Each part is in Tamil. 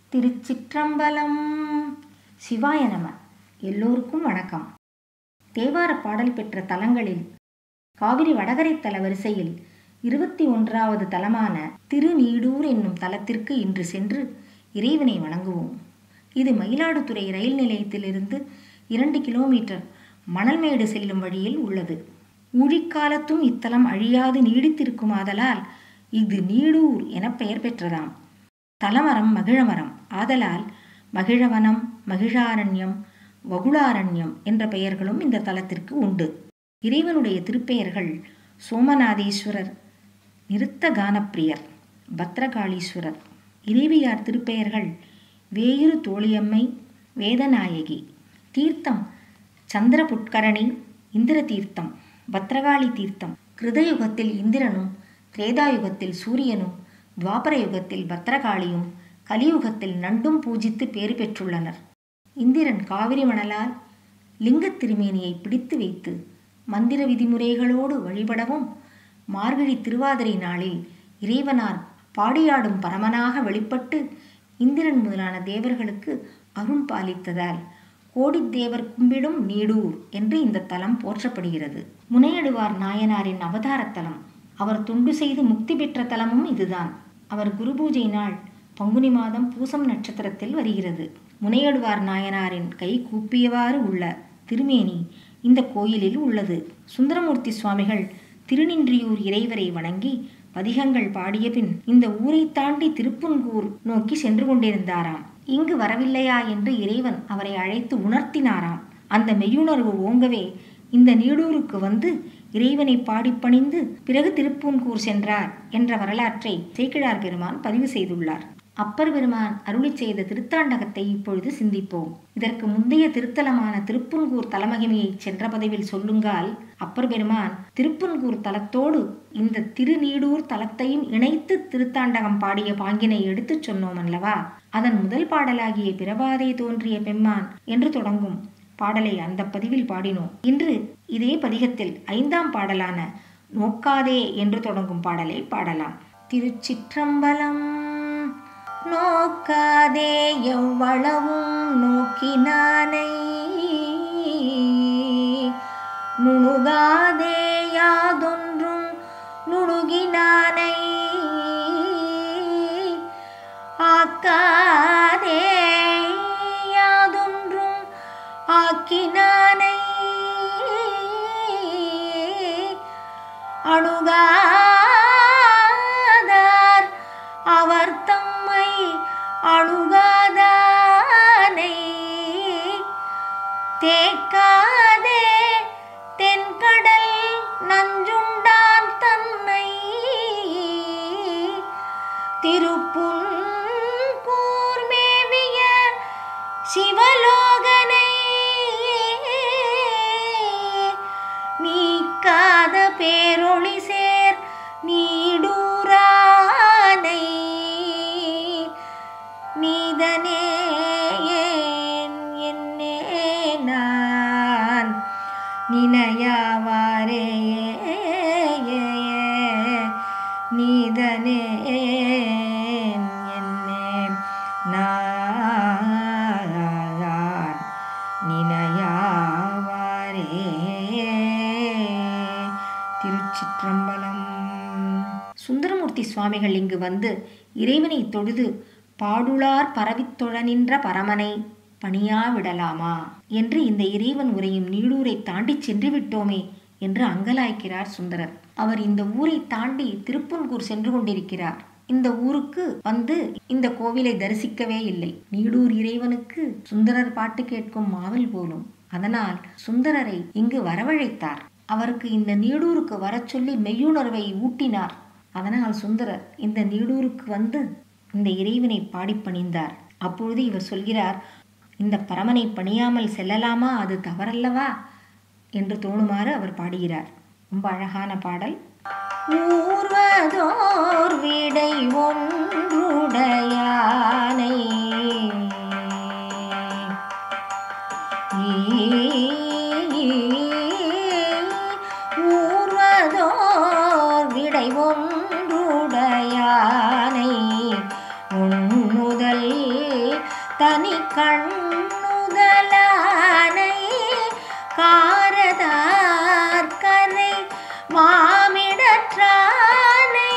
திருச்சிற்றம்பலம் சிவாய நம எல்லோருக்கும் வணக்கம் தேவார பாடல் பெற்ற தலங்களில் காவிரி வடகரை தல வரிசையில் இருபத்தி ஒன்றாவது தலமான திருநீடூர் என்னும் தலத்திற்கு இன்று சென்று இறைவனை வணங்குவோம் இது மயிலாடுதுறை ரயில் நிலையத்திலிருந்து இரண்டு கிலோமீட்டர் மணல்மேடு செல்லும் வழியில் உள்ளது ஊழிக்காலத்தும் இத்தலம் அழியாது நீடித்திருக்குமாதலால் இது நீடூர் என பெயர் பெற்றதாம் தலமரம் மகிழமரம் ஆதலால் மகிழவனம் மகிழாரண்யம் வகுளாரண்யம் என்ற பெயர்களும் இந்த தலத்திற்கு உண்டு இறைவனுடைய திருப்பெயர்கள் சோமநாதேஸ்வரர் நிறுத்த கானப்பிரியர் பத்ரகாளீஸ்வரர் இறைவியார் திருப்பெயர்கள் வேயிறு தோழியம்மை வேதநாயகி தீர்த்தம் சந்திர புட்கரணி இந்திர தீர்த்தம் பத்ரகாளி தீர்த்தம் கிருதயுகத்தில் இந்திரனும் திரேதாயுகத்தில் சூரியனும் துவாபர யுகத்தில் பத்ரகாளியும் கலியுகத்தில் நண்டும் பூஜித்து பேறு பெற்றுள்ளனர் இந்திரன் காவிரி மணலால் லிங்கத் திருமேனியை பிடித்து வைத்து மந்திர விதிமுறைகளோடு வழிபடவும் மார்கழி திருவாதிரை நாளில் இறைவனார் பாடியாடும் பரமனாக வெளிப்பட்டு இந்திரன் முதலான தேவர்களுக்கு அருள் பாலித்ததால் கோடித்தேவர் கும்பிடும் நீடூர் என்று இந்த தலம் போற்றப்படுகிறது முனையடுவார் நாயனாரின் அவதாரத்தலம் அவர் தொண்டு செய்து முக்தி பெற்ற தலமும் இதுதான் அவர் குரு பூஜை நாள் பங்குனி மாதம் பூசம் நட்சத்திரத்தில் வருகிறது முனையடுவார் நாயனாரின் கை கூப்பியவாறு உள்ள திருமேனி இந்த கோயிலில் உள்ளது சுந்தரமூர்த்தி சுவாமிகள் திருநின்றியூர் இறைவரை வணங்கி பதிகங்கள் பாடிய பின் இந்த ஊரை தாண்டி திருப்புன்கூர் நோக்கி சென்று கொண்டிருந்தாராம் இங்கு வரவில்லையா என்று இறைவன் அவரை அழைத்து உணர்த்தினாராம் அந்த மெய்யுணர்வு ஓங்கவே இந்த நீடூருக்கு வந்து இறைவனை பாடி பணிந்து பிறகு திருப்பூன்கூர் சென்றார் என்ற வரலாற்றை சேக்கிழார் பெருமான் பதிவு செய்துள்ளார் அப்பர் பெருமான் அருளி செய்த திருத்தாண்டகத்தை இப்பொழுது சிந்திப்போம் இதற்கு முந்தைய திருத்தலமான திருப்புன்கூர் தலமகிமையை சென்ற பதிவில் சொல்லுங்கால் அப்பர் பெருமான் திருப்புன்கூர் தலத்தோடு இந்த திருநீடூர் தலத்தையும் இணைத்து திருத்தாண்டகம் பாடிய பாங்கினை எடுத்துச் சொன்னோம் அல்லவா அதன் முதல் பாடலாகிய பிரபாதே தோன்றிய பெம்மான் என்று தொடங்கும் பாடலை அந்த பதிவில் பாடினோம் இன்று இதே பதிகத்தில் ஐந்தாம் பாடலான நோக்காதே என்று தொடங்கும் பாடலை பாடலாம் திருச்சிற்றம்பலம் நோக்காதே எவ்வளவும் நோக்கினானை நுணுகாதே யாதொன்றும் நுணுகினானை ஆக்காதே யாதொன்றும் ஆக்கினானை அணுகாதார் அவர் தம்மை அணுகாதானை தேக்காதே தென்கடல் நஞ்சுண்டான் தன்னை திருப்புன் கூர்மேவிய சிவலோகனை நீக்காத பேரொளி சேர் நீடூரானை நீதனே ஏன் என்னே நான் நினையாவாரே நீதனே என்னே நான் நினையாவாரே திருச்சிற்றம்பலம் சுந்தரமூர்த்தி சுவாமிகள் இங்கு வந்து இறைவனை தொழுது பாடுளார் பரவித் தொழ நின்ற பரமனை பணியா விடலாமா என்று இந்த இறைவன் உரையும் நீடூரை தாண்டி சென்று விட்டோமே என்று அங்கலாய்க்கிறார் சுந்தரர் அவர் இந்த ஊரை தாண்டி திருப்பன்கூர் சென்று கொண்டிருக்கிறார் இந்த ஊருக்கு வந்து இந்த கோவிலை தரிசிக்கவே இல்லை நீடூர் இறைவனுக்கு சுந்தரர் பாட்டு கேட்கும் மாவல் போலும் அதனால் சுந்தரரை இங்கு வரவழைத்தார் அவருக்கு இந்த நீடூருக்கு வரச் சொல்லி மெய்யுணர்வை ஊட்டினார் அதனால் சுந்தரர் இந்த நீடூருக்கு வந்து இந்த இறைவனை பாடி பணிந்தார் அப்பொழுது இவர் சொல்கிறார் இந்த பரமனை பணியாமல் செல்லலாமா அது தவறல்லவா என்று தோணுமாறு அவர் பாடுகிறார் ரொம்ப அழகான பாடல் ஊர்வதோர் விடை ஒன்றுடையானை ஊர்வதோர் விடை ஒன்றுடையானை உன்னுதல் தனி கண்ணுதலானை காரதார் கரை மாமிடற்றானை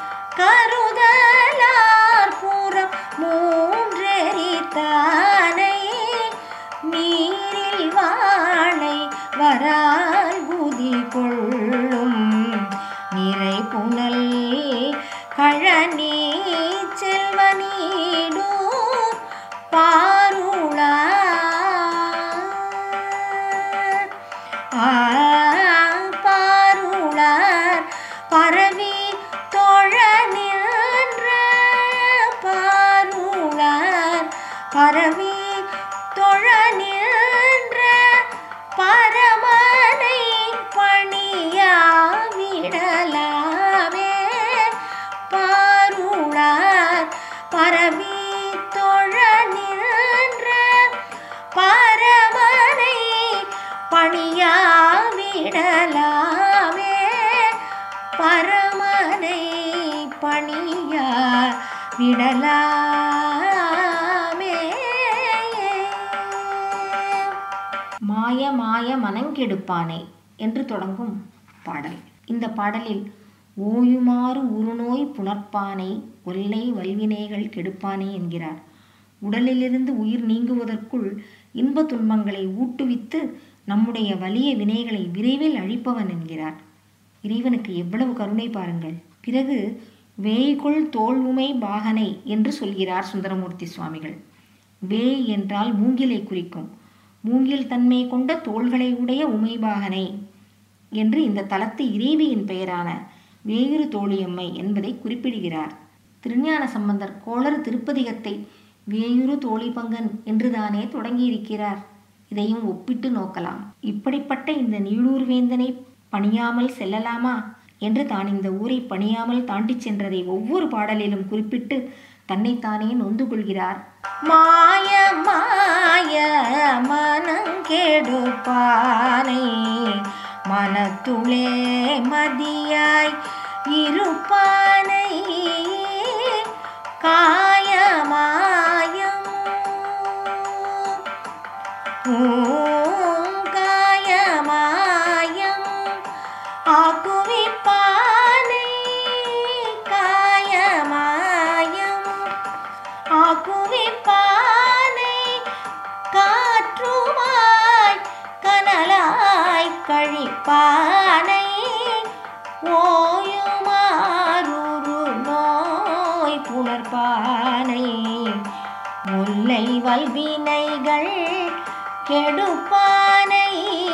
கருதலார் புறம் மூன்றெரித்தானை நீரில் வாழை வரால் குதி கொள்ளும் நிறை புனல் கழனி செல்வனீடு பாருளா பாருளார் பரவி தொழ நின்ற பாருளார் பரவி தொழ நின்ற பரமனை பணியாவிடலாமே பாருளார் பரவி தொழ நின்ற பரமனை பணியாவிடலாமே பரமனை பணியா விடலாமே மாய மாய மனங்கெடுப்பானே என்று தொடங்கும் பாடல் இந்த பாடலில் ஓயுமாறு உருநோய் புணர்ப்பானை ஒல்லை வல்வினைகள் கெடுப்பானே என்கிறார் உடலிலிருந்து உயிர் நீங்குவதற்குள் இன்ப துன்பங்களை ஊட்டுவித்து நம்முடைய வலிய வினைகளை விரைவில் அழிப்பவன் என்கிறார் இறைவனுக்கு எவ்வளவு கருணை பாருங்கள் பிறகு வேய்கொள் தோல்வுமை பாகனை என்று சொல்கிறார் சுந்தரமூர்த்தி சுவாமிகள் வேய் என்றால் மூங்கிலை குறிக்கும் மூங்கில் தன்மை கொண்ட தோள்களை உடைய உமைபாகனை என்று இந்த தலத்து இறைவியின் பெயரான வேயிறு தோழியம்மை என்பதை குறிப்பிடுகிறார் திருஞான சம்பந்தர் கோளறு திருப்பதிகத்தை வேயுறு தோழிபங்கன் என்றுதானே தொடங்கியிருக்கிறார் இதையும் ஒப்பிட்டு நோக்கலாம் இப்படிப்பட்ட இந்த நீழூர் வேந்தனை பணியாமல் செல்லலாமா என்று தான் இந்த ஊரை பணியாமல் தாண்டிச் சென்றதை ஒவ்வொரு பாடலிலும் குறிப்பிட்டு தன்னைத்தானே நொந்து கொள்கிறார் மாய மாய மனங்கெடுப்பானை மனத்துளே மதியாய் இருப்பானை காயமாயம் காயமாயம் ஆக்குவிப்பானை காயமாயம் ஆக்குவிப்பானை காற்றுமாய் கனலாய் கழிப்பானை ஓயுமாறுரு நோய் புணர்ப்பானை முல்லை வல்வினைகள் கெடுப்பானை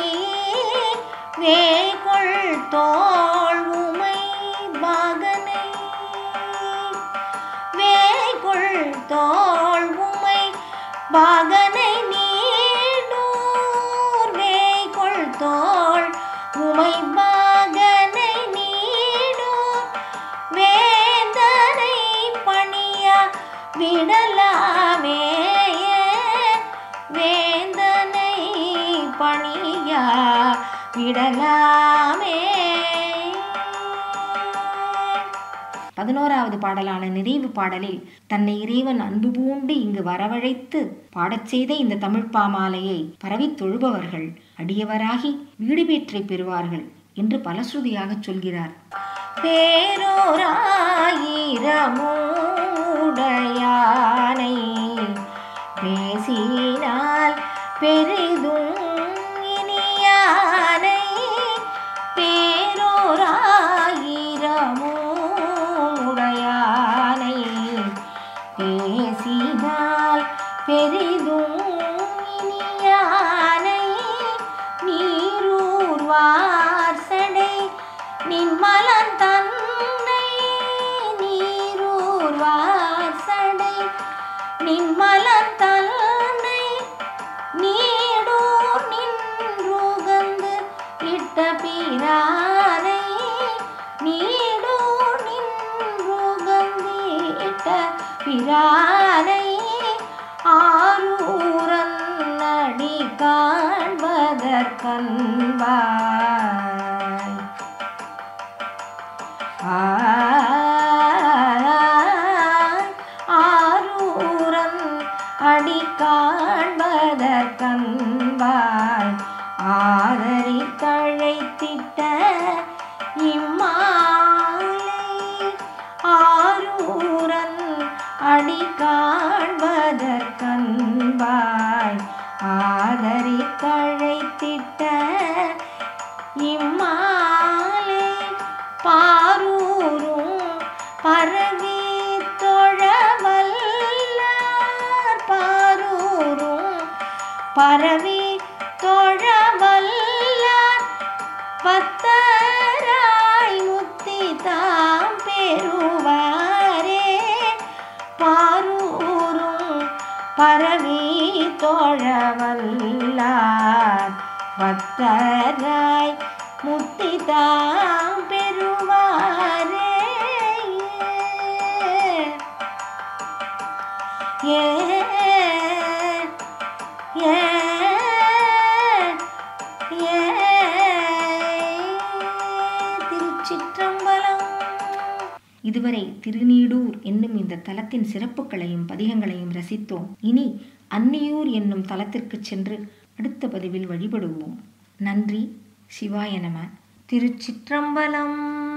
வேகொள் தோள் உமை பாகனை வேகொள் தோள் உமை பாகனை நீடூர் வேகொள் தோள் உமை பாகனை நீடூர் வேதனை பணியா விடலாமே வேந்தனை பணியா விடலாமே பதினோராவது பாடலான நிறைவு பாடலில் தன்னை இறைவன் அன்பு பூண்டு இங்கு வரவழைத்து பாடச் செய்த இந்த தமிழ் பாமாலையை பரவித் தொழுபவர்கள் அடியவராகி வீடு பேற்றை பெறுவார்கள் என்று பலஸ்ருதியாகச் சொல்கிறார் பேரோராயிரமுடையானை பேசினால் பெரிதும் இனியானை பேரோராயிரமுடையானை பேசினால் பெரிதும் இனியானை நீரூர்வார் சடை நின்மலன் தன்னை நீரூர்வார் சடை நின்மலன் தன்னை நீடூர் நின்றுகந்து இட்ட பிரானை நீடூர் நின்றுகந்து இட்ட பிரானை ஆரூரன் அடி காண்பதற்கன்பாய் ஆரூரன் அடி அடி காண்பதற்கன்பாய் ஆதரி தழைத்திட்ட இம்மாலை ஆரூரன் அடி காண்பதற்கன்பாய் ஆதரி தழைத்திட்ட இம்மாலை பாரூரும் பரவி தொழவல்லார் பாரூரும் பரவி தொழவல்லார் பத்தராய் முத்தி தாம் பெறுவாரே பாரூரும் பரவி தோழவல்லார் பத்தராய் முத்தி தாம் பெறுவாரே ஏ ஏ ஏ திருச்சிற்றம்பலம் இதுவரை திருநீடூர் என்னும் இந்த தலத்தின் சிறப்புகளையும் பதிகங்களையும் ரசித்தோம் இனி அன்னியூர் என்னும் தலத்திற்கு சென்று அடுத்த பதிவில் வழிபடுவோம் நன்றி சிவாய நம திருச்சிற்றம்பலம்